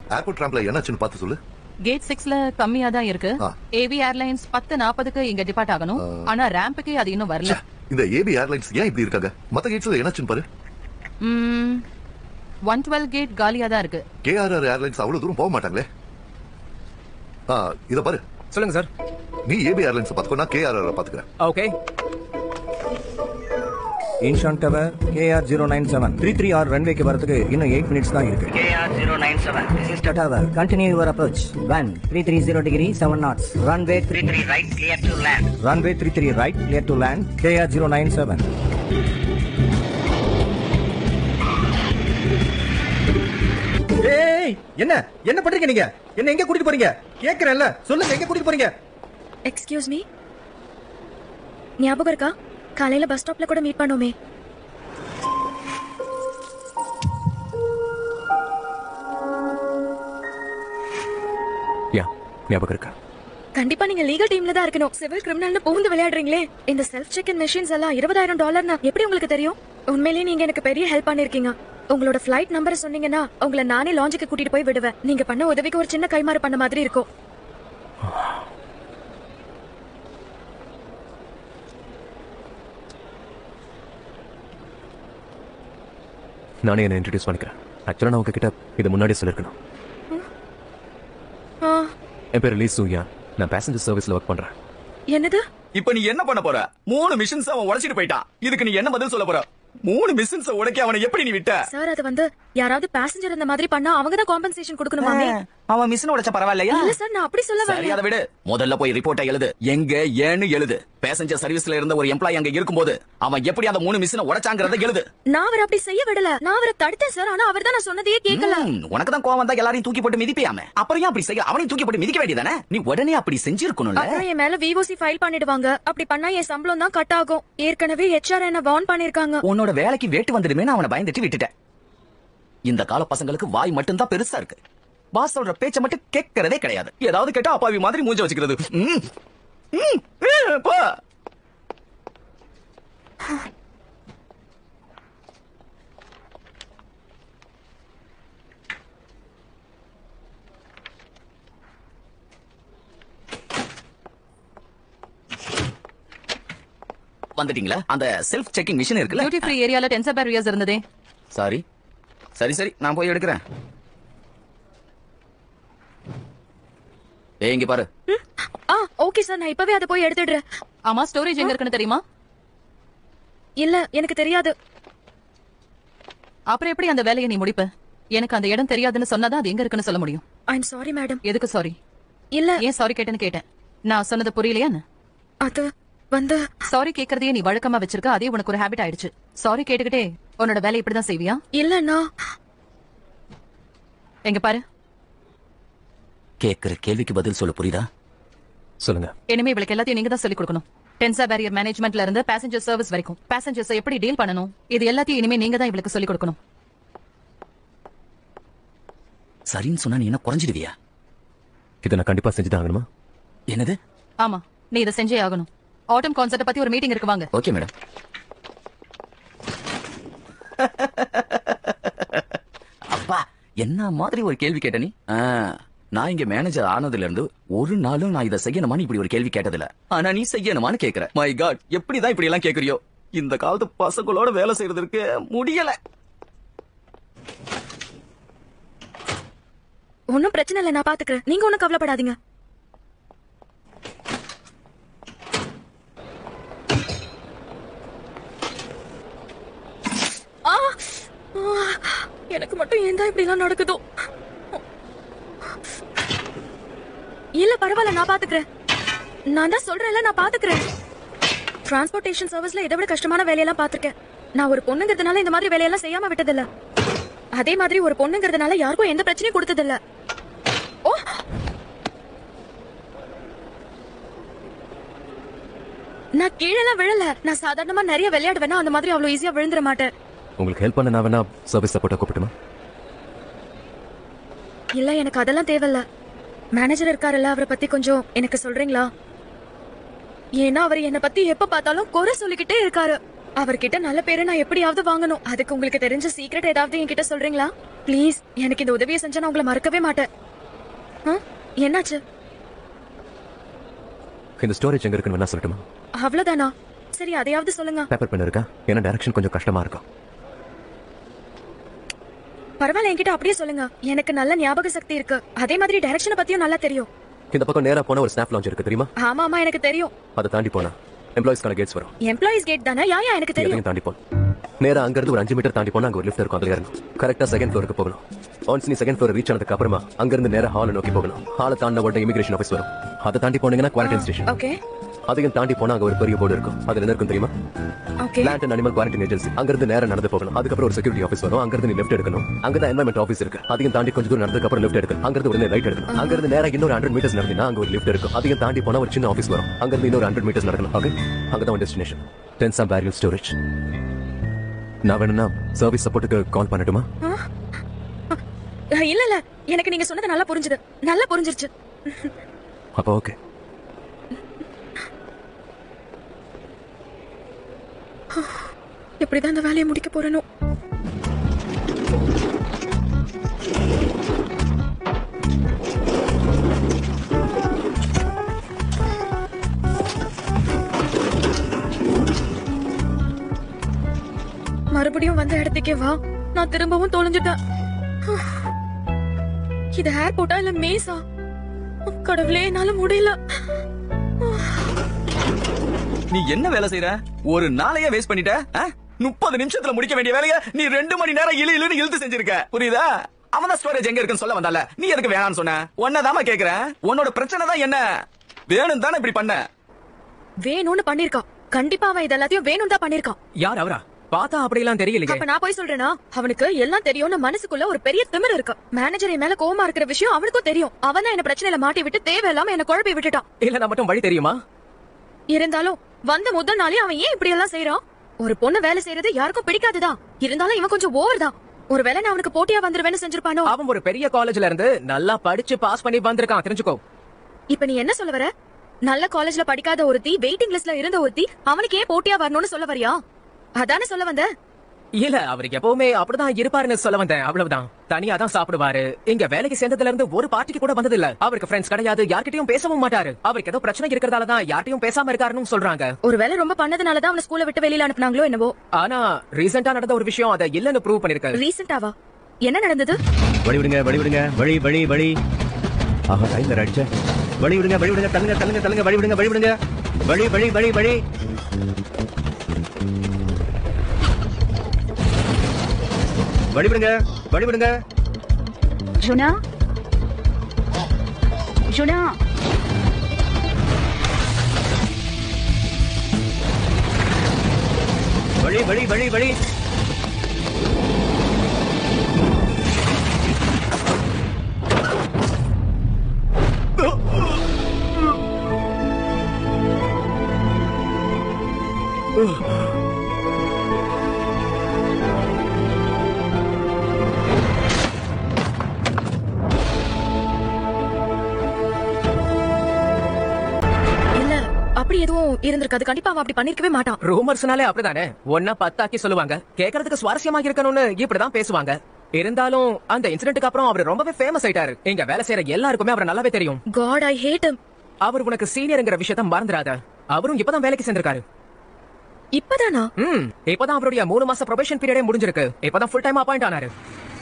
Airport ட்ராம்ப்ல என்னாச்சுன்னு பார்த்து சொல்லு கேட் சிக்ஸ்ல கம்மியா தான் இருக்கு ஆ. ஏவி ஏர்லைன்ஸ் பத்து நாற்பதுக்கு இங்க டிபார்ட் ஆகணும் ஆனா ரேம்புக்கு அது இன்னும் வரல இந்த ஏபி ஏர்லைன்ஸ் ஏன் இப்படி இருக்காங்க மத்த கேட்ஸ்ல என்னாச்சுன்னு பாரு ஒன் டுவெல் கேட் காலியா தான் இருக்கு கேஆர்ஆர் ஏர்லைன்ஸ் அவ்வளவு தூரம் போக மாட்டாங்களே ஆ இத பாரு சொல்லுங்க சார் நீ ஏபி ஏர்லைன்ஸ் பாத்துக்கோ நான் கேஆர்ஆர் பாத்துக்கிறேன் ஓகே இன்ஷான் tower KR zero nine seven three three ஆர் ரன்வேக்கு வரதுக்கு இன்னும் எயிட் மினிட்ஸ் தான் இருக்கு KR 097. This is Tower, continue your approach. One, 330 degree, 7 knots. Runway 3. 33 right, clear to land. Runway three three right clear to land KR zero nine seven ஏய் என்ன என்ன பண்றீங்க நீங்க என்ன எங்க கூட்டிட்டு போறீங்க கேக்குறேன்ல சொல்லுங்க எங்க கூட்டிட்டு போறீங்க எக்ஸ்கியூஸ் மீ ஞாபகம் இருக்கா காலையில பஸ் ஸ்டாப்ல கூட மீட் பண்ணோமே யா ஞாபகம் இருக்கா கண்டிப்பா நீங்க லீகல் டீம்ல தான் இருக்கணும் சிவில் கிரிமினல்னு புகுந்து விளையாடுறீங்களே இந்த செல்ஃப் செக் இன் மெஷின்ஸ் எல்லாம் இருபதாயிரம் டாலர்னா எப்படி உங்களுக்கு தெரியும் உண்மையிலேயே நீங்க எனக்கு பெரிய ஹெல்ப் பண்ணிருக்கீங்க உங்களோட ஃபிளைட் நம்பரை சொன்னீங்கன்னா உங்களை நானே லாஞ்சுக்கு கூட்டிட்டு போய் விடுவேன் நீங்க பண்ண உதவிக்கு ஒரு சின்ன கைமாறு பண்ண மாதிரி இருக்கும் நானே என்ன இன்ட்ரடியூஸ் பண்ணிக்கிறேன் ஆக்சுவலாக நான் உங்ககிட்ட இது முன்னாடி சொல்லியிருக்கணும் ஆ, என் பேர் லீ சூயா நான் பேசஞ்சர் சர்வீஸ்ல ஒர்க் பண்றேன் என்னது இப்ப நீ என்ன பண்ண போற மூணு மிஷின்ஸ் அவன் உடைச்சிட்டு போயிட்டான் இதுக்கு நீ என்ன பதில் சொல்ல போற மூணு மிஷின்ஸ் உடைக்க அவனை எப்படி நீ விட்ட சார் அது வந்து யாராவது பேசஞ்சர் இந்த மாதிரி பண்ணா அவங்க தான் காம்பன்சேஷன் கொடுக்கணுமாமே அவன் மிஷின் உடைச்ச பரவாயில்லையா இல்ல சார் நான் அப்படி சொல்ல சரி வரல அதை விடு முதல்ல போய் ரிப்போர்ட்டை எழுது எங்க ஏன்னு எழுது பேசஞ்சர் சர்வீஸ்ல இருந்த ஒரு எம்ப்ளாய் அங்க இருக்கும்போது அவன் எப்படி அந்த மூணு மிஷினை உடைச்சாங்கறத எழுது நான் அவர் அப்படி செய்ய விடல நான் அவரை தடுத்தேன் சார் ஆனா அவர் தான் நான் சொன்னதையே கேட்கல ம், உனக்கு தான் கோவம் வந்தா எல்லாரையும் தூக்கி போட்டு மிதிப்பியாம அப்புறம் ஏன் அப்படி செய்ய அவனையும் தூக்கி போட்டு மிதிக்க வேண்டியதானே நீ உடனே அப்படி செஞ்சிருக்கணும்ல அப்புறம் என் மேல விவோசி ஃபைல் பண்ணிடுவாங்க அப்படி பண்ணா என் சம்பளம் தான் கட் ஆகும் ஏற்கனவே ஹெச்ஆர் என்ன வார்ன் பண்ணிருக்காங்க உன்னோட வேலைக்கு வேட்டு வந்துடுமே அவனை பயந்துட்டு விட்டுட்டேன் இந்த கால பசங்களுக்கு வாய் மட்டும்தான் பெருசா இருக்கு பாஸ் சொல்ற பேச்ச மட்டும் கேட்கறதே கிடையாது ஏதாவது கேட்டா அப்பாவி மாதிரி மூஞ்ச வச்சுக்கிறது ம். ம். ஏ, போ வந்துட்டீங்களா அந்த செல்ஃப் செக்கிங் மிஷின் இருக்குல்ல டியூட்டி ஃப்ரீ ஏரியால டென்சர் பேரியர்ஸ் இருந்ததே சாரி சரி சரி நான் போய் எடுக்கிறேன் ஏய் இங்க பாரு ஆ ஓகே சார் நான் இப்பவே அதை போய் எடுத்துடுறேன் ஆமா ஸ்டோரேஜ் எங்க இருக்குன்னு தெரியுமா இல்ல எனக்கு தெரியாது அப்புறம் எப்படி அந்த வேலையை நீ முடிப்ப எனக்கு அந்த இடம் தெரியாதுன்னு சொன்னாதான் அது எங்க இருக்குன்னு சொல்ல முடியும் ஐ எம் சாரி மேடம் எதுக்கு சாரி இல்ல ஏன் சாரி கேட்டேன்னு கேட்டேன் நான் சொன்னது புரியலையான்னு அது வந்து சாரி கேக்குறதையே நீ வழக்கமா வச்சிருக்க அதே உனக்கு ஒரு ஹேபிட் ஆயிடுச்சு சாரி கேட்டுக்கிட்டே உன்னோட வேலை இப்படிதான் செய்வியா இல்லன்னா எங்க பாரு கேக்குற கேள்விக்கு பதில் சொல்ல புரியுதா சொல்லுங்க இனிமே இவளுக்கு எல்லாத்தையும் நீங்க தான் சொல்லிக் கொடுக்கணும் டென்சா பேரியர் மேனேஜ்மெண்ட்ல இருந்து பேசஞ்சர் சர்வீஸ் வரைக்கும் பேசஞ்சர்ஸ் எப்படி டீல் பண்ணணும் இது எல்லாத்தையும் இனிமே நீங்க தான் இவளுக்கு சொல்லிக் கொடுக்கணும் சரின்னு சொன்னா நீ என்ன குறைஞ்சிடுவியா இதை நான் கண்டிப்பா செஞ்சுதான் ஆகணுமா என்னது ஆமா நீ இதை செஞ்சே ஆகணும் ஆட்டம் கான்செப்ட் பத்தி ஒரு மீட்டிங் இருக்கு வாங்க ஓகே மேடம் அப்பா என்ன மாதிரி ஒரு கேள்வி கேட்ட நீ ஆ, நான் இங்க மேனேஜர் ஆனதுல இருந்து ஒரு நாளும் நான் இதை செய்யணுமான்னு இப்படி ஒரு கேள்வி கேட்டதில்ல ஆனா நீ செய்யணுமான்னு கேக்குற மை காட் எப்படிதான் இப்படி எல்லாம் கேக்குறியோ இந்த காலத்து பசங்களோட வேலை செய்யறதுக்கு முடியல ஒன்னும் பிரச்சனை இல்ல நான் பாத்துக்கிறேன் நீங்க ஒண்ணும் கவலைப்படாதீங்க ஆ! ஆ! எனக்கு மட்டும் ஏன் தான் இப்படி எல்லாம் நடக்குதோ இல்ல பரவாயில்ல நான் பாத்துக்கிறேன் நான் தான் சொல்றேன்ல நான் பாத்துக்கிறேன் டிரான்ஸ்போர்ட்டேஷன் சர்வீஸ்ல இதை விட கஷ்டமான வேலையெல்லாம் பாத்திருக்கேன் நான் ஒரு பொண்ணுங்கிறதுனால இந்த மாதிரி வேலையெல்லாம் செய்யாம விட்டதில்ல அதே மாதிரி ஒரு பொண்ணுங்கிறதுனால யாருக்கும் எந்த பிரச்சனையும் கொடுத்ததில்ல ஓ நான் கீழெல்லாம் விழல நான் சாதாரணமா நிறைய விளையாடுவேனா அந்த மாதிரி அவ்வளவு ஈஸியா விழுந்துட மாட்டேன் உங்களுக்கு ஹெல்ப் பண்ண நான் வேணா சர்வீஸ் சப்போர்ட்டா கூப்பிட்டுமா இல்ல எனக்கு அதெல்லாம் தேவையில்ல மேனேஜர் இருக்காருல்ல அவரை பத்தி கொஞ்சம் எனக்கு சொல்றீங்களா ஏன்னா அவர் என்ன பத்தி எப்ப பார்த்தாலும் குறை சொல்லிக்கிட்டே இருக்காரு அவர்கிட்ட நல்ல பேரை நான் எப்படியாவது வாங்கணும் அதுக்கு உங்களுக்கு தெரிஞ்ச சீக்ரெட் ஏதாவது என்கிட்ட சொல்றீங்களா ப்ளீஸ் எனக்கு இந்த உதவியை செஞ்சா நான் உங்களை மறக்கவே மாட்டேன் ஆ? என்னாச்சு இந்த ஸ்டோரேஜ் எங்க இருக்குன்னு வேணா சொல்லட்டுமா அவ்வளவுதானா சரி அதையாவது சொல்லுங்க பேப்பர் பென் இருக்கா ஏன்னா டைரக்ஷன் கொஞ்சம் கஷ்டமா இருக்கும் பரவாயில்ல என்கிட்ட அப்படியே சொல்லுங்க எனக்கு நல்ல ஞாபக சக்தி இருக்கு அதே மாதிரி டைரக்ஷனை பத்தியும் நல்லா தெரியும் இந்த பக்கம் நேரா போனா ஒரு ஸ்னாப் லான்ச் இருக்கு தெரியுமா ஆமா ஆமா எனக்கு தெரியும் அதை தாண்டி போனா எம்ப்ளாயிஸ்க்கான கேட்ஸ் வரும் எம்ப்ளாயிஸ் கேட் தானே யா யா எனக்கு தெரியும் எதையும் தாண்டி போகணும் நேரா அங்க இருந்து ஒரு அஞ்சு மீட்டர் தாண்டி போனா அங்க ஒரு லிஃப்ட் இருக்கும் அதுல இறங்கும் கரெக்டா செகண்ட் ஃப்ளோருக்கு போகணும் ஒன்ஸ் நீ செகண்ட் ஃப்ளோர் ரீச் ஆனதுக்கு அப்புறமா அங்க இருந்து நேரா ஹால நோக்கி போகணும் ஹால தாண்டின உடனே இமிகிரேஷன் ஆஃபீஸ் வரும் அதை தாண்டி போனீங்கன்னா குவாரண்டைன் ஸ்டேஷன் ஓகே அதையும் தாண்டி போனா அங்க ஒரு பெரிய போர்டு இருக்கும் அதுல என்ன இருக்கும் தெரியுமா okay plant and animal quarantine agency அங்க இருந்து நேரா நடந்து போகணும் அதுக்கப்புறம் ஒரு செக்யூரிட்டி ஆஃபீஸ் வரும் அங்க இருந்து நீ லெஃப்ட் எடுக்கணும் அங்க தான் என்வரன்மெண்ட் ஆஃபீஸ் இருக்கு அதையும் தாண்டி கொஞ்சம் தூரம் நடந்ததுக்கு அப்புறம் லெஃப்ட் எடுக்கணும் அங்க இருந்து உடனே ரைட் எடுக்கணும் அங்க இருந்து நேரா இன்னொரு ஹண்ட்ரட் மீட்டர்ஸ் நடந்தீங்கன்னா அங்க ஒரு லிஃப்ட் இருக்கும் அதையும் தாண்டி போனா ஒரு சின்ன ஆஃபீஸ் வரும் அங்க இருந்து இன்னொரு ஹண்ட்ரட் மீட்டர்ஸ் நடக்கணும் ஓகே அங்க தான் டெஸ்டினேஷன் டென்சா பேரியல் ஸ்டோரேஜ் நான் வேணும்னா சர்வீஸ் சப்போர்ட்டுக்கு கால் பண்ணட்டுமா இல்ல இல்ல எனக்கு நீங்க சொன்னது நல்லா புரிஞ்சுது நல்லா புரிஞ்சிருச்சு அப்போ ஓகே எப்படிதான் இந்த வேலையை முடிக்க போறேனோ மறுபடியும் வந்த இடத்துக்கே வா நான் திரும்பவும் தொலைஞ்சிட்டேன் இது ஏர்போர்ட்டா இல்ல மேஸா கடவுளே என்னால முடியல நீ என்ன வேலை செய்யற ஒரு நாளையே வேஸ்ட் பண்ணிட்ட முப்பது நிமிஷத்துல முடிக்க வேண்டிய வேலையை நீ ரெண்டு மணி நேரம் இழு இழுன்னு இழுத்து செஞ்சிருக்க புரியுதா அவன் தான் ஸ்டோரேஜ் எங்க இருக்குன்னு சொல்ல வந்தால நீ எதுக்கு வேணாம்னு சொன்ன உன்னதாம கேக்குறேன் உன்னோட பிரச்சனை தான் என்ன வேணும் தானே இப்படி பண்ண வேணும்னு பண்ணிருக்கான் கண்டிப்பா அவன் இது எல்லாத்தையும் வேணும் தான் பண்ணிருக்கான் யார் அவரா பார்த்தா அப்படியெல்லாம் தெரியலையே அப்ப நான் போய் சொல்றேனா அவனுக்கு எல்லாம் தெரியும்னு மனசுக்குள்ள ஒரு பெரிய திமிர் இருக்கு மேனேஜர் என் மேல கோவமா இருக்கிற விஷயம் அவனுக்கும் தெரியும் அவன் தான் என்ன பிரச்சனையில மாட்டி விட்டு தேவையில்லாம என்ன குழப்பி விட்டுட்டான் இல்ல மட்டும் வழி தெரியுமா இருந்தாலும் வந்த முதல் நாளே அவன் ஏன் இப்படி எல்லாம் செய்யறான் ஒரு பொண்ணு வேலை செய்யறது யாருக்கும் பிடிக்காதுதான் இருந்தாலும் இவன் கொஞ்சம் ஓவர் தான் ஒருவேளை நான் அவனுக்கு போட்டியா வந்துருவேன்னு செஞ்சிருப்பானோ அவன் ஒரு பெரிய காலேஜ்ல இருந்து நல்லா படிச்சு பாஸ் பண்ணி வந்திருக்கான் தெரிஞ்சுக்கோ இப்ப நீ என்ன சொல்ல வர நல்ல காலேஜ்ல படிக்காத ஒருத்தி வெயிட்டிங் லிஸ்ட்ல இருந்த ஒருத்தி அவனுக்கு ஏன் போட்டியா வரணும்னு சொல்ல வரியா அதானே சொல்ல வந்த இல்ல அவருக்கு எப்பவுமே அப்படிதான் இருப்பாருன்னு சொல்ல வந்தேன் அவ்வளவுதான் தனியா தான் சாப்பிடுவாரு இங்க வேலைக்கு சேர்ந்ததுல இருந்து ஒரு பார்ட்டிக்கு கூட வந்தது இல்ல அவருக்கு ஃப்ரெண்ட்ஸ் கிடையாது யார்கிட்டயும் பேசவும் மாட்டாரு அவருக்கு ஏதோ பிரச்சனை இருக்கிறதால தான் யார்கிட்டயும் பேசாம இருக்காருன்னு சொல்றாங்க ஒருவேளை ரொம்ப பண்ணதுனாலதான் அவனை ஸ்கூல்ல விட்டு வெளியில அனுப்புனாங்களோ என்னவோ ஆனா ரீசெண்டா நடந்த ஒரு விஷயம் அதை இல்லன்னு ப்ரூவ் பண்ணிருக்காரு ரீசெண்டாவா என்ன நடந்தது வழி விடுங்க வழி விடுங்க வழி வழி வழி ஆஹா டைம்ல அடிச்ச வழி விடுங்க வழி விடுங்க தள்ளுங்க தள்ளுங்க தள்ளுங்க வழி விடுங்க வழி விடுங்க வழி வழி வழி வழி வழி விடுங்க வழி விடுங்க ஜுனா ஜுனா வழி வழி வழி வழி இல்ல அப்படி எதுவும் இருந்திருக்காது கண்டிப்பா அவன் அப்படி பண்ணிருக்கவே மாட்டான் ரூமர்ஸ்னாலே அப்படிதானே ஒன்னா பத்தாக்கி சொல்லுவாங்க கேக்குறதுக்கு சுவாரஸ்யமா இருக்கணும்னு இப்படிதான் பேசுவாங்க இருந்தாலும் அந்த இன்சிடென்ட்க்கு அப்புறம் அவர் ரொம்பவே ஃபேமஸ் ஆயிட்டாரு இங்க வேலை செய்யற எல்லாருக்குமே அவரை நல்லாவே தெரியும் காட் ஐ ஹேட் him அவர் உனக்கு சீனியர்ங்கிற விஷயத்த மறந்துடாத அவரும் இப்பதான் வேலைக்கு சேர்ந்திருக்காரு இப்பதானா ம் இப்பதான் அவருடைய மூணு மாச ப்ரொபேஷன் பீரியடே முடிஞ்சிருக்கு இப்பதான் ஃபுல் டைம் அப்பாயிண்ட் ஆனாரு